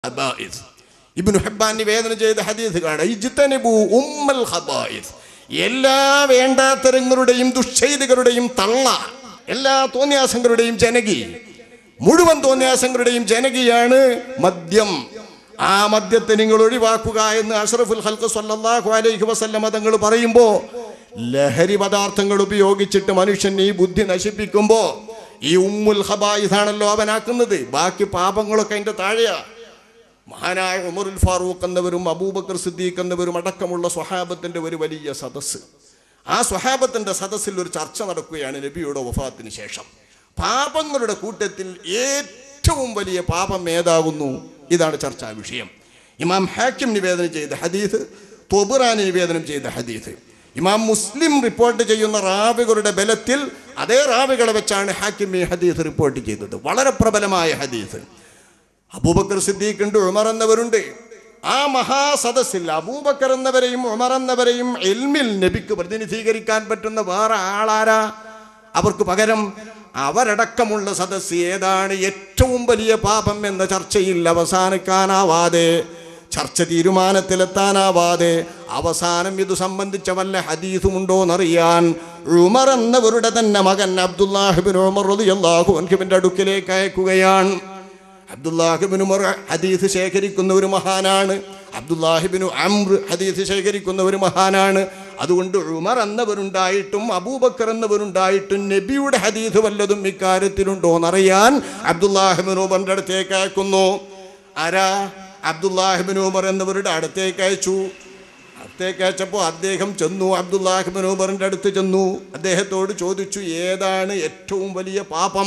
ഖബായിസ്. ഇബ്നു ഹബ്ബാൻ നിവേദനം ചെയ്ത ഹദീസ് കാണാം ഇജ്തനിബു ഉമ്മൽ ഖബായിസ്. എല്ലാ വേണ്ടാത്തരങ്ങളുടെയും ദുഷ്ചെയ്തികളുടെയും തള്ള എല്ലാ തോന്നിയാസങ്ങളുടെയും ജനകി മുഴുവൻ തോന്നിയാസങ്ങളുടെയും ജനകിയാണ് മദ്യം ആ മദ്യത്തെ നിങ്ങൾ ഒഴിവാക്കുക എന്ന് അഷ്റഫുൽ ഹൽക്ക് സല്ലല്ലാഹു അലൈഹി വസല്ലമ തങ്ങൾ പറയുമ്പോൾ ലഹരി പദാർത്ഥങ്ങൾ ഉപയോഗിച്ചിട്ട് മനുഷ്യൻ ഈ ബുദ്ധി നശിപ്പിക്കുമ്പോൾ ഈ ഉമ്മുൽ ഹബായിസാണല്ലോ അവനാക്കുന്നത് ബാക്കി പാപങ്ങളൊക്കെ അതിൻ്റെ താഴെയാ മഹാനായ ഉമറുൽ ഫാറൂഖ് എന്നവരും അബൂബക്കർ സിദ്ദീഖ് എന്നവരും അടക്കമുള്ള സ്വഹാബത്തിൻ്റെ ഒരു വലിയ സദസ്സ് ആ സ്വഹാബത്തിൻ്റെ സദസ്സിൽ ഒരു ചർച്ച നടക്കുകയാണ് നബിയുടെ വഫാത്തിന് ശേഷം പാപങ്ങളുടെ കൂട്ടത്തിൽ ഏറ്റവും വലിയ പാപം ഏതാകുന്നു ഇതാണ് ചർച്ചാ വിഷയം ഇമാം ഹാക്കിം നിവേദനം ചെയ്ത ഹദീസ് തൊബുറാനി നിവേദനം ചെയ്ത ഹദീസ് ഇമാം മുസ്ലിം റിപ്പോർട്ട് ചെയ്യുന്ന റാവികളുടെ ബലത്തിൽ അതേ റാവികളെ വെച്ചാണ് ഹാക്കിം ഈ ഹദീസ് റിപ്പോർട്ട് ചെയ്തത് വളരെ പ്രബലമായ ഹദീസ് അബൂബക്കർ സിദ്ദീഖ് ഉണ്ട് ഉമർ എന്നവരുണ്ട് ആ മഹാസദസ്സിൽ അബൂബക്കർ എന്നവരെയും ഉമർ എന്നവരെയും എൽമിൽ നബിക്ക് പ്രതിനിധീകരിക്കാൻ പറ്റുന്ന വേറെ ആളാരാ അവർക്ക് പകരം അവരടക്കമുള്ള സദസ്സ് ഏതാണ് ഏറ്റവും വലിയ പാപം എന്ന ചർച്ചയിൽ അവസാനിക്കാനാവാതെ ചർച്ച തീരുമാനത്തിലെത്താനാവാതെ അവസാനം ഇത് സംബന്ധിച്ച വല്ല ഹദീസുമുണ്ടോന്നറിയാൻ ഉമർ എന്നവരുടെ തന്നെ മകൻ അബ്ദുല്ലാഹിബിൻ ഉമർ റളിയല്ലാഹു അൻഹുവിൻ്റെ അടുക്കിലേക്ക് അയക്കുകയാണ് അബ്ദുല്ലാഹിബിൻ ഉമർ ഹദീസ് ശേഖരിക്കുന്ന ഒരു മഹാനാണ് അബ്ദുല്ലാഹിബിനു അംർ ഹദീസ് ശേഖരിക്കുന്ന ഒരു മഹാനാണ് അതുകൊണ്ട് ഉമർ എന്നവരുണ്ടായിട്ടും അബൂബക്കർ എന്നവരുണ്ടായിട്ടും നബിയുടെ ഹദീസ് വല്ലതും ഇക്കാര്യത്തിലുണ്ടോ എന്നറിയാൻ അബ്ദുല്ലാഹിബിൻ ഉമറിൻ്റെ അടുത്തേക്ക് അയക്കുന്നു ആരാ അബ്ദുല്ലാഹിബിൻ ഉമർ എന്നവരുടെ അടുത്തേക്ക് അയച്ചു അടുത്തേക്ക് അയച്ചപ്പോൾ അദ്ദേഹം ചെന്നു അബ്ദുല്ലാഹിബിൻ ഉമറിൻ്റെ അടുത്ത് ചെന്നു അദ്ദേഹത്തോട് ചോദിച്ചു ഏതാണ് ഏറ്റവും വലിയ പാപം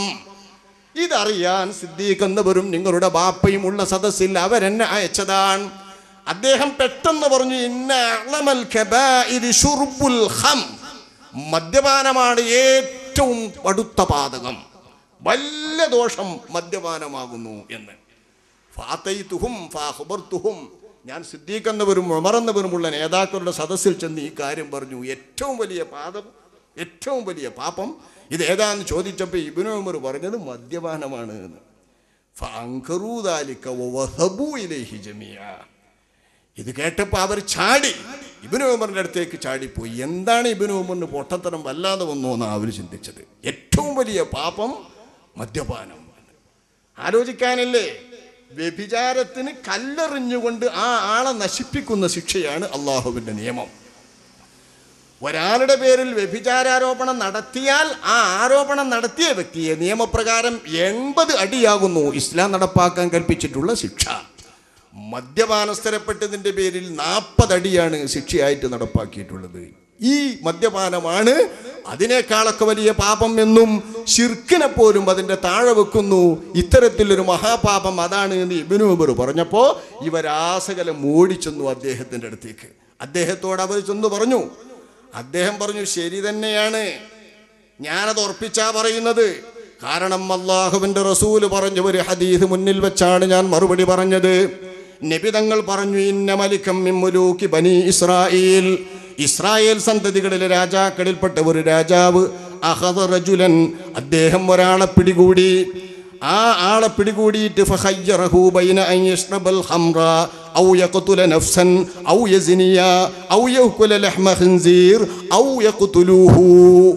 ഇതറിയാൻ സിദ്ദീഖ് എന്നവരും നിങ്ങളുടെ ബാപ്പയും ഉള്ള സദസ്സിൽ അവരെന്നെ അയച്ചതാണ് അദ്ദേഹം പെട്ടെന്ന് പറഞ്ഞു ഇന്ന അഅ്ലമൽ കബാഇരി ശുർബുൽ ഖം മദ്യപാനമാണ് ഏറ്റവും അടുത്ത പാതകം വല്ല ദോഷം മദ്യപാനമാകുന്നു എന്ന് ഫാത്തൈത്തുഹും ഫാഹുബർത്തുഹും ഞാൻ സിദ്ദീഖ് എന്നവരും ഉമർ എന്നവരുമുള്ള നേതാക്കളുടെ സദസ്സിൽ ചെന്ന് ഈ കാര്യം പറഞ്ഞു ഏറ്റവും വലിയ പാപം ഏറ്റവും വലിയ പാപം ഇത് ഏതാന്ന് ചോദിച്ചപ്പോൾ ഇബിനു ഉമർ പറഞ്ഞത് മദ്യപാനമാണ് എന്ന് ഫഅങ്കറൂദാലിക വവഹബൂ ഇലൈഹി ജമിയ ഇത് കേട്ടപ്പോൾ അവർ ചാടി ഇബിനു ഉമറിൻ്റെ അടുത്തേക്ക് ചാടിപ്പോയി എന്താണ് ഇബിനു ഉമറിന് പൊട്ടത്തരം വല്ലാതെ വന്നു എന്നാണ് അവർ ചിന്തിച്ചത് ഏറ്റവും വലിയ പാപം മദ്യപാനം ആലോചിക്കാനല്ലേ വ്യഭിചാരത്തിന് കല്ലെറിഞ്ഞുകൊണ്ട് ആ ആളെ നശിപ്പിക്കുന്ന ശിക്ഷയാണ് അള്ളാഹുവിൻ്റെ നിയമം ഒരാളുടെ പേരിൽ വ്യഭിചാരാരോപണം നടത്തിയാൽ ആ ആരോപണം നടത്തിയ വ്യക്തിയെ നിയമപ്രകാരം എൺപത് അടിയാകുന്നു ഇസ്ലാം നടപ്പാക്കാൻ കൽപ്പിച്ചിട്ടുള്ള ശിക്ഷ മദ്യപാനസ്ഥരപ്പെട്ടതിൻ്റെ പേരിൽ നാൽപ്പത് അടിയാണ് ശിക്ഷയായിട്ട് നടപ്പാക്കിയിട്ടുള്ളത് ഈ മദ്യപാനമാണ് അതിനേക്കാളൊക്കെ വലിയ പാപം എന്നും ഷിർക്കിനെ പോലും അതിൻ്റെ താഴെ വെക്കുന്നു ഇത്തരത്തിലൊരു മഹാപാപം അതാണ് എന്ന് ഇബിനു ഉമർ പറഞ്ഞപ്പോൾ ഇവരാസകലം ഓടിച്ചെന്നു അദ്ദേഹത്തിൻ്റെ അടുത്തേക്ക് അദ്ദേഹത്തോട് അവർ ചെന്ന് പറഞ്ഞു അദ്ദേഹം പറഞ്ഞു ശരി തന്നെയാണ് ഞാനത് ഉറപ്പിച്ചാ പറയുന്നത് കാരണം അള്ളാഹുവിൻ്റെ റസൂല് പറഞ്ഞ ഒരു ഹദീസ് മുന്നിൽ വെച്ചാണ് ഞാൻ മറുപടി പറഞ്ഞത് നബി തങ്ങൾ പറഞ്ഞു ഇന്ന മലിക്കം മിമ്മുലൂക്കി ബനി ഇസ്രായേൽ ഇസ്രായേൽ സന്തതികളിലെ രാജാക്കളിൽപ്പെട്ട ഒരു രാജാവ് അഹദ റജുലൻ അദ്ദേഹം ഒരാളെ പിടികൂടി ആ ആളെ പിടികൂടിയിട്ട് ഫഖയ്യറഹു ബൈന അൻ യശ്റബൽ ഖംറ ഔ യഖ്തുല നഫ്സൻ ഔ യസ്നിയ ഔ യഅ്കുല ലഹ്മ ഖിൻസീർ ഔ യഖ്തുലൂഹു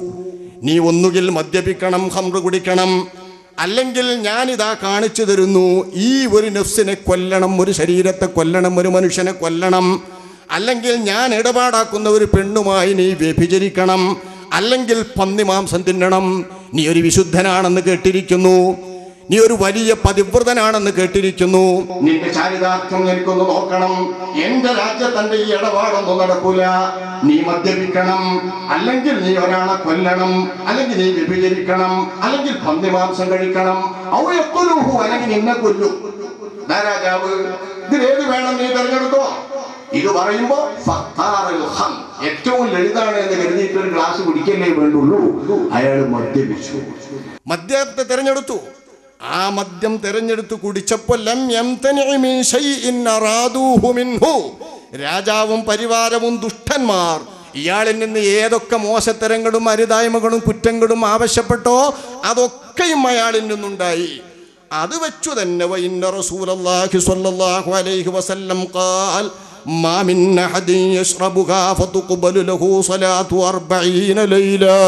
നീ ഒന്നുകിൽ മദ്യപിക്കണം ഖംറ കുടിക്കണം അല്ലെങ്കിൽ ഞാനിതാ കാണിച്ചു തരുന്നു ഈ ഒരു നഫ്സിനെ കൊല്ലണം ഒരു ശരീരത്തെ കൊല്ലണം ഒരു മനുഷ്യനെ കൊല്ലണം അല്ലെങ്കിൽ ഞാൻ ഇടപാടാക്കുന്ന ഒരു പെണ്ണുമായി നീ വ്യഭിചരിക്കണം അല്ലെങ്കിൽ പന്നിമാംസം തിന്നണം നീ ഒരു വിശുദ്ധനാണെന്ന് കേട്ടിരിക്കുന്നു നീ ഒരു വലിയ പതിവ്രതനാണെന്ന് കേട്ടിരിക്കുന്നു നിന്റെ ചാരിതാർത്ഥ്യം എനിക്കൊന്ന് നോക്കണം എന്റെ രാജ്യത്തന്റെ ഈ ഇടപാടൊന്നും നടക്കൂല നീ മദ്യപിക്കണം അല്ലെങ്കിൽ നീ ഒരാളെ കൊല്ലണം അല്ലെങ്കിൽ നീ വ്യഭിചരിക്കണം അല്ലെങ്കിൽ പന്നിമാംസം കഴിക്കണം ഔയക്കൊല്ലുഹു അല്ലെങ്കിൽ നിന്നെ കൊല്ലും ദാ രാജാവ് ഇതിലേത് വേണം നീ തെരഞ്ഞെടുത്തോ ഇത് പറയുമ്പോ ഫത്താറുൽ ഹം. ഏറ്റവും ലളിതാണ് എന്ന് കരുതിയിട്ട് ഒരു ഗ്ലാസ് കുടിക്കല്ലേ വേണ്ടുള്ളൂ അയാൾ മദ്യപിച്ചു മദ്യത്തെ തെരഞ്ഞെടുത്തു ആ മദ്യം തെരഞ്ഞെടുത്ത് കുടിച്ചപ്പോൾ ലം യംതനി മിൻ ശൈഇൻ അറാദൂഹു മിൻഹു. രാജാവും പരിവാരവും ദുഷ്ടന്മാർ ഇയാളിൽ നിന്ന് ഏതൊക്കെ മോശത്തരങ്ങളും അരുതായ്മകളും കുറ്റങ്ങളും ആവശ്യപ്പെട്ടോ അതൊക്കെയും അയാളിൽ നിന്നുണ്ടായി അത് വെച്ചു തന്നെ വഇന്ന റസൂലല്ലാഹി സ്വല്ലല്ലാഹു അലൈഹി വസല്ലം ഖാൽ ما من أحد يشربها فتقبل له صلاة أربعين ليلة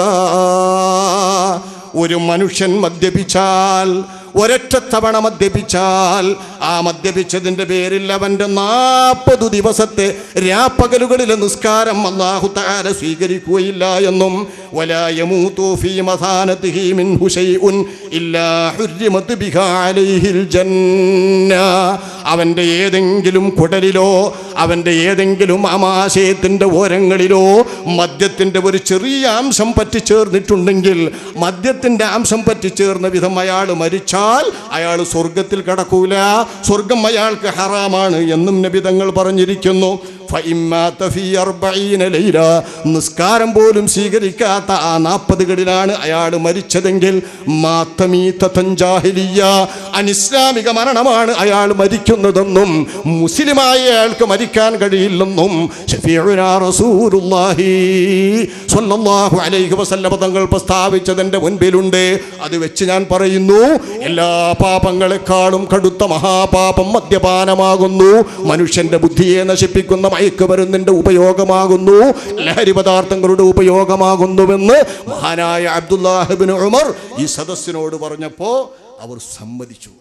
ഒരു മനുഷ്യൻ മദ്യപിച്ചാൽ ഒരൊറ്റ തവണ മദ്യപിച്ചാൽ ആ മദ്യപിച്ചതിൻ്റെ പേരിൽ അവൻ്റെ നാൽപ്പത് ദിവസത്തെ രാപ്പകലുകളിലെ നിസ്കാരം അള്ളാഹു താര സ്വീകരിക്കുകയില്ല എന്നും വലായമൂത്തു ഫീ മസാനത്തിഹി മിൻഹു ശൈഉൻ ഇല്ലാ ഹുർരിമത് ബിഹാ അലൈഹിൽ ജന്ന അവൻ്റെ ഏതെങ്കിലും കുടലിലോ അവൻ്റെ ഏതെങ്കിലും ആമാശയത്തിൻ്റെ ഓരങ്ങളിലോ മദ്യത്തിൻ്റെ ഒരു ചെറിയ അംശം പറ്റിച്ചേർന്നിട്ടുണ്ടെങ്കിൽ മദ്യത്തിൻ്റെ അംശം പറ്റിച്ചേർന്ന വിധം അയാൾ മരിച്ചാൽ അയാൾ സ്വർഗത്തിൽ കടക്കൂല സ്വർഗം അയാൾക്ക് ഹറാമാണ് എന്നും നബിതങ്ങൾ പറഞ്ഞിരിക്കുന്നു ഫഇമ്മാത ഫീ അർബഈന ലൈല. നിസ്കാരം പോലും സ്വീകരിക്കാത്ത ആ നാൽപ്പതുകളിലാണ് അയാൾ മരിച്ചതെങ്കിൽ മാത്തമീത്തൻ ജാഹിലിയ അനിസ്ലാമിക മരണമാണ് അയാൾ മരിക്കുന്നതെന്നും മുസ്ലിമായ അയാൾക്ക് മരിക്കാൻ കഴിയില്ലെന്നും ഷഫീഉനാ റസൂലുള്ളാഹി സ്വല്ലല്ലാഹു അലൈഹി വസല്ലമ തങ്ങൾ പ്രസ്താവിച്ചതിൻ്റെ മുൻപിലുണ്ട് അത് വെച്ച് ഞാൻ പറയുന്നു എല്ലാ പാപങ്ങളെക്കാളും കടുത്ത മഹാപാപം മദ്യപാനമാകുന്നു മനുഷ്യന്റെ ബുദ്ധിയെ നശിപ്പിക്കുന്ന മയക്കുമരുന്നിന്റെ ഉപയോഗമാകുന്നു ലഹരി പദാർത്ഥങ്ങളുടെ ഉപയോഗമാകുന്നുവെന്ന് മഹാനായ അബ്ദുല്ലാഹിബിൻ ഉമർ ഈ സദസ്സിനോട് പറഞ്ഞപ്പോൾ അവർ സമ്മതിച്ചു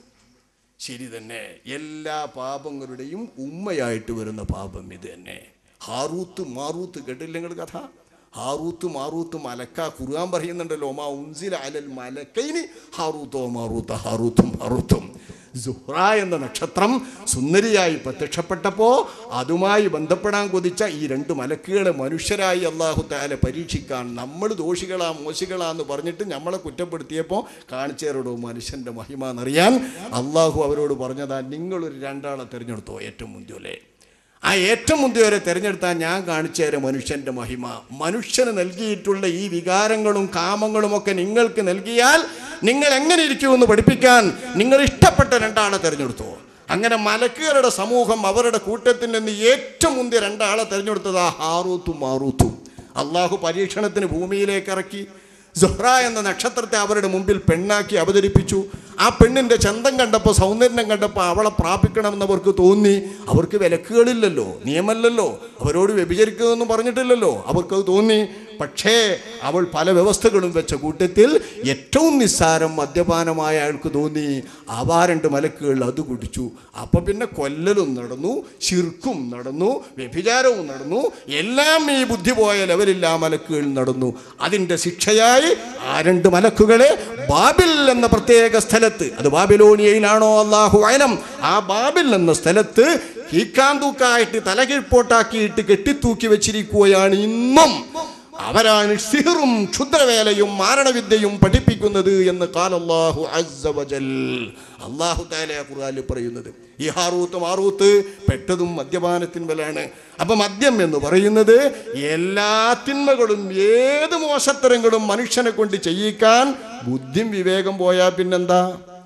ശരി തന്നെ എല്ലാ പാപങ്ങളുടെയും ഉമ്മയായിട്ട് വരുന്ന പാപം ഇത് തന്നെ ഹാറൂത്ത് മാറൂത്ത് കേട്ടില്ല നിങ്ങൾ കഥ ഹാറൂത്ത് മാറൂത്ത് മലക്ക ഖുർആൻ പറയുന്നുണ്ടല്ലോ മാ ഉൻസില അലൽ മലക്കൈനി ഹാറൂത്തോ മാറൂത്ത ഹാറൂത്തും മാറൂത്തും സുഹ്റ എന്ന നക്ഷത്രം സുന്ദരിയായി പ്രത്യക്ഷപ്പെട്ടപ്പോൾ അതുമായി ബന്ധപ്പെടാൻ കൊതിച്ച ഈ രണ്ട് മലക്കുകളെ മനുഷ്യരായി അള്ളാഹു താല പരീക്ഷിക്കാൻ നമ്മൾ ദോഷികളാ മോശികളാ എന്ന് പറഞ്ഞിട്ട് നമ്മളെ കുറ്റപ്പെടുത്തിയപ്പോൾ കാണിച്ചേരോടോ മനുഷ്യൻ്റെ മഹിമ എന്നറിയാൻ അള്ളാഹു അവരോട് പറഞ്ഞതാ നിങ്ങളൊരു രണ്ടാളെ തിരഞ്ഞെടുത്തോ ഏറ്റവും മുന്തിയോലെ ആ ഏറ്റവും മുന്തിയവരെ തിരഞ്ഞെടുത്താൽ ഞാൻ കാണിച്ചു തരാം മനുഷ്യൻ്റെ മഹിമ മനുഷ്യന് നൽകിയിട്ടുള്ള ഈ വികാരങ്ങളും കാമങ്ങളും ഒക്കെ നിങ്ങൾക്ക് നൽകിയാൽ നിങ്ങൾ എങ്ങനെ ഇരിക്കുമെന്ന് പഠിപ്പിക്കാൻ നിങ്ങൾ ഇഷ്ടപ്പെട്ട രണ്ടാളെ തിരഞ്ഞെടുത്തോ അങ്ങനെ മലക്കുകളുടെ സമൂഹം അവരുടെ കൂട്ടത്തിൽ നിന്ന് ഏറ്റവും മുന്തിയ രണ്ടാളെ തിരഞ്ഞെടുത്തത് ആ ഹാറൂത്തും മാറൂത്തും അള്ളാഹു പരീക്ഷണത്തിന് ഭൂമിയിലേക്ക് ഇറക്കി സുഹ്റ എന്ന നക്ഷത്രത്തെ അവരുടെ മുമ്പിൽ പെണ്ണാക്കി അവതരിപ്പിച്ചു ആ പെണ്ണിൻ്റെ ചന്തം കണ്ടപ്പോൾ സൗന്ദര്യം കണ്ടപ്പോൾ അവളെ പ്രാപിക്കണമെന്ന് അവർക്ക് തോന്നി അവർക്ക് വിലക്കുകളില്ലല്ലോ നിയമല്ലല്ലോ അവരോട് വ്യഭിചരിക്കുമെന്ന് പറഞ്ഞിട്ടില്ലല്ലോ അവർക്കത് തോന്നി പക്ഷേ അവൾ പല വ്യവസ്ഥകളും വെച്ച കൂട്ടത്തിൽ ഏറ്റവും നിസ്സാരം മദ്യപാനമായ അയാൾക്ക് തോന്നി ആ രണ്ട് മലക്കുകൾ അത് കുടിച്ചു അപ്പം പിന്നെ കൊല്ലലും നടന്നു ശിർക്കും നടന്നു വ്യഭിചാരവും നടന്നു എല്ലാം ഈ ബുദ്ധി പോയ ലെവലിൽ ആ മലക്കുകൾ നടന്നു അതിൻ്റെ ശിക്ഷയായി ആ രണ്ട് മലക്കുകളെ ബാബിൽ എന്ന പ്രത്യേക സ്ഥലത്ത് അത് ബാബിലോണിയയിലാണോ അള്ളാഹു അയനം ആ ബാബിൽ എന്ന സ്ഥലത്ത് കീക്കാന്തൂക്കായിട്ട് തലകീഴ്പോട്ടാക്കിയിട്ട് കെട്ടിത്തൂക്കി വെച്ചിരിക്കുകയാണ് ഇന്നും അവരാണ് സിഹറും ക്ഷുദ്രവേലയും മാരണവിദ്യയും പഠിപ്പിക്കുന്നത് എന്ന് കാലല്ലാഹു അസ്സവജൽ അള്ളാഹു താല ഖുർആനിൽ പറയുന്നത് ഈ ഹാറൂത്ത് മാറൂത്ത് പെട്ടതും മദ്യപാനത്തിന്മേലാണ് അപ്പൊ മദ്യം എന്ന് പറയുന്നത് എല്ലാ തിന്മകളും ഏത് മോശത്തരങ്ങളും മനുഷ്യനെ കൊണ്ട് ചെയ്യിക്കാൻ ബുദ്ധിയും വിവേകം പോയാൽ പിന്നെന്താ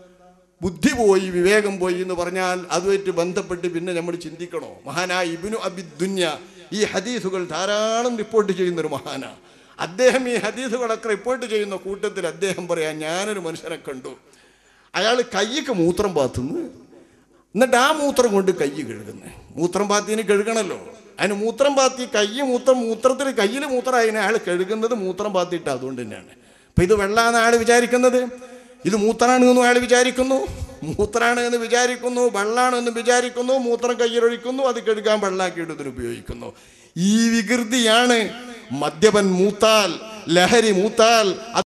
ബുദ്ധി പോയി വിവേകം പോയി എന്ന് പറഞ്ഞാൽ അതുമായിട്ട് ബന്ധപ്പെട്ട് പിന്നെ നമ്മൾ ചിന്തിക്കണോ മഹാനായ ഇബിനു അബിദുന്യ ഈ ഹദീസുകൾ ധാരാളം റിപ്പോർട്ട് ചെയ്യുന്ന ഒരു മഹാന അദ്ദേഹം ഈ ഹദീസുകളൊക്കെ റിപ്പോർട്ട് ചെയ്യുന്ന കൂട്ടത്തിൽ അദ്ദേഹം പറയാം ഞാനൊരു മനുഷ്യനെ കണ്ടു അയാൾ കയ്യ്ക്ക് മൂത്രം പാത്തുന്നു എന്നിട്ട് ആ മൂത്രം കൊണ്ട് കൈ കഴുകുന്നു മൂത്രം പാത്തിന് കഴുകണമല്ലോ അതിന് മൂത്രം പാത്തി കൈ മൂത്രം മൂത്രത്തിൽ കയ്യിൽ മൂത്രമായതിനെ അയാൾ കഴുകുന്നത് മൂത്രം പാത്തിയിട്ട് അതുകൊണ്ട് തന്നെയാണ് അപ്പം ഇത് വെള്ളമാണ് അയാൾ വിചാരിക്കുന്നത് ഇത് മൂത്രാണ് എന്ന് അയാൾ വിചാരിക്കുന്നു മൂത്രാണ് എന്ന് വിചാരിക്കുന്നു വെള്ളാണ് എന്ന് വിചാരിക്കുന്നു മൂത്രം കയ്യിലൊഴിക്കുന്നു അത് കഴുകാൻ വെള്ളാക്കിയിട്ട് ഇതിന് ഉപയോഗിക്കുന്നു ഈ വികൃതിയാണ് മദ്യപൻ മൂത്താൽ ലഹരി മൂത്താൽ